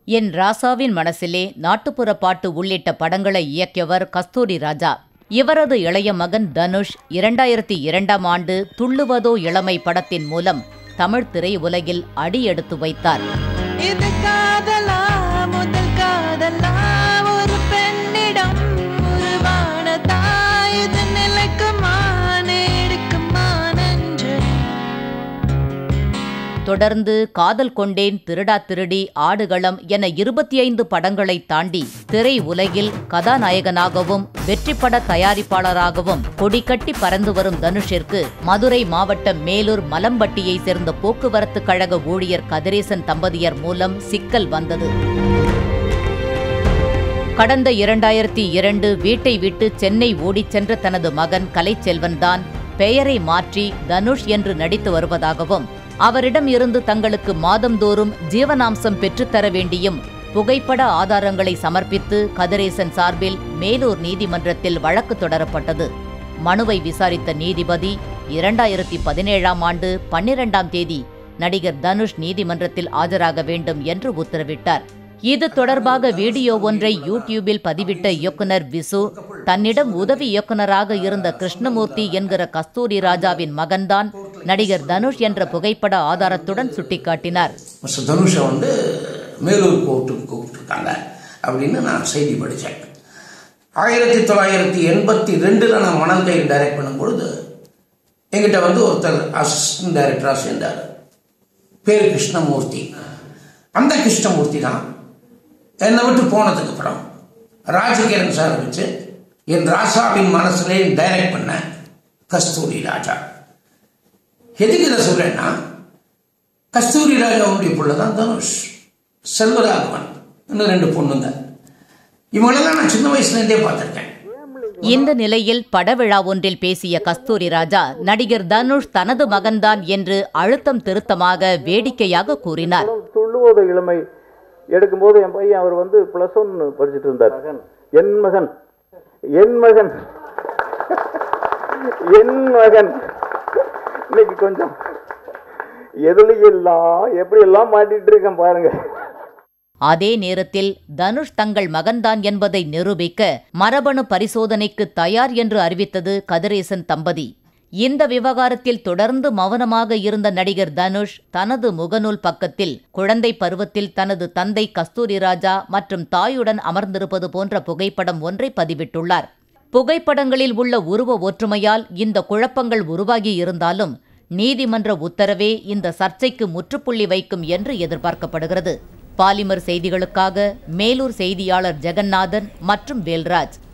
என் ராசாவின் மனசிலே நாட்டுப்புற பாட்டு உள்ளிட்ட படங்களை இயக்கியவர் கஸ்தூரி ராஜா இவரது இளைய மகன் தனுஷ் இரண்டாயிரத்தி இரண்டாம் ஆண்டு துள்ளுவதோ இளமை படத்தின் மூலம் தமிழ் திரை உலகில் அடியெடுத்து வைத்தார் இது காதலா முதல் காதலா ஒரு பெண்ணிடம் உருவானதா இது நிலைக்குமா நீடிக்குமா நெஞ்சு தொடர்ந்து காதல் கொண்டேன் திருடா திருடி ஆடுகளம் என இருபத்தி ஐந்து படங்களை தாண்டி திரை உலகில் கதாநாயகனாகவும் வெற்றிப்பட தயாரிப்பாளராகவும் கொடிகட்டி பறந்து வரும் தனுஷிற்கு மதுரை மாவட்டம் மேலூர் மலம்பட்டியை சேர்ந்த போக்குவரத்து கழக ஊழியர் கதிரேசன் தம்பதியர் மூலம் சிக்கல் வந்தது கடந்த இரண்டாயிரத்தி இரண்டு வீட்டை விட்டு சென்னை ஓடிச் சென்ற தனது மகன் கலைச்செல்வன்தான் பெயரை மாற்றி தனுஷ் என்று நடித்து வருவதாகவும் அவரிடம் இருந்து தங்களுக்கு மாதந்தோறும் ஜீவனாம்சம் பெற்றுத்தர வேண்டியும் புகைப்பட ஆதாரங்களை சமர்ப்பித்து கதிரேசன் சார்பில் மேலூர் நீதிமன்றத்தில் வழக்கு தொடரப்பட்டது மனுவை விசாரித்த நீதிபதி இரண்டாயிரத்தி பதினேழாம் ஆண்டு பன்னிரெண்டாம் தேதி நடிகர் தனுஷ் நீதிமன்றத்தில் ஆஜராக வேண்டும் என்று உத்தரவிட்டார் இது தொடர்பாக வீடியோ ஒன்றை யூடியூபில் பதிவிட்ட இயக்குனர் விசு தன்னிடம் உதவி இயக்குனராக இருந்த கிருஷ்ணமூர்த்தி என்கிற கஸ்தூரி ராஜாவின் மகன்தான் நடிகர் தனுஷ் என்ற புகைப்பட ஆதாரத்துடன் சுட்டிக்காட்டினார் மிஸ்டர் தனுஷை வந்து மேலூர் கோர்ட்டுக்கு கூப்பிட்டுருக்காங்க அப்படின்னு நான் செய்தி படித்தேன் ஆயிரத்தி தொள்ளாயிரத்தி எண்பத்தி ரெண்டில் நான் மணல் கையில் டைரக்ட் பண்ணும்பொழுது எங்கிட்ட வந்து ஒருத்தர் அசிஸ்டன்ட் டைரக்டராக சேர்ந்தார் பேர் கிருஷ்ணமூர்த்தி அந்த கிருஷ்ணமூர்த்தி தான் என்னை விட்டு போனதுக்கு அப்புறம் ராஜகிரண் சார் வச்சு என் ராசாவின் மனசுலே டைரக்ட் பண்ண கஸ்தூரி ராஜா எதுக்கு இதை சொல்றேன்னா கஸ்தூரி ராஜாவுடைய புள்ள தான் தனுஷ் செல்வராகவன் இன்னும் ரெண்டு பொண்ணுங்க இவங்களெல்லாம் நான் சின்ன வயசுலேருந்தே பார்த்துருக்கேன் இந்த நிலையில் படவிழா ஒன்றில் பேசிய கஸ்தூரி ராஜா நடிகர் தனுஷ் தனது மகன்தான் என்று அழுத்தம் திருத்தமாக வேடிக்கையாக கூறினார் துள்ளுவோத இளமை எடுக்கும்போது என் பையன் அவர் வந்து ப்ளஸ் ஒன் படிச்சுட்டு இருந்தார் என் மகன் என் மகன் என் மகன் இன்னைக்கு கொஞ்சம் எதுலையெல்லாம் எப்படி எல்லாம் மாட்டிட்டு இருக்கேன் பாருங்க அதே நேரத்தில் தனுஷ் தங்கள் மகன்தான் என்பதை நிரூபிக்க மரபணு பரிசோதனைக்கு தயார் என்று அறிவித்தது கதிரேசன் தம்பதி இந்த விவகாரத்தில் தொடர்ந்து மௌனமாக இருந்த நடிகர் தனுஷ் தனது முகநூல் பக்கத்தில் குழந்தை பருவத்தில் தனது தந்தை கஸ்தூரி ராஜா மற்றும் தாயுடன் அமர்ந்திருப்பது போன்ற புகைப்படம் ஒன்றை பதிவிட்டுள்ளார் புகைப்படங்களில் உள்ள உருவ ஒற்றுமையால் இந்த குழப்பங்கள் உருவாகி இருந்தாலும் நீதிமன்ற உத்தரவே இந்த சர்ச்சைக்கு முற்றுப்புள்ளி வைக்கும் என்று எதிர்பார்க்கப்படுகிறது பாலிமர் செய்திகளுக்காக மேலூர் செய்தியாளர் ஜெகநாதன் மற்றும் வேல்ராஜ்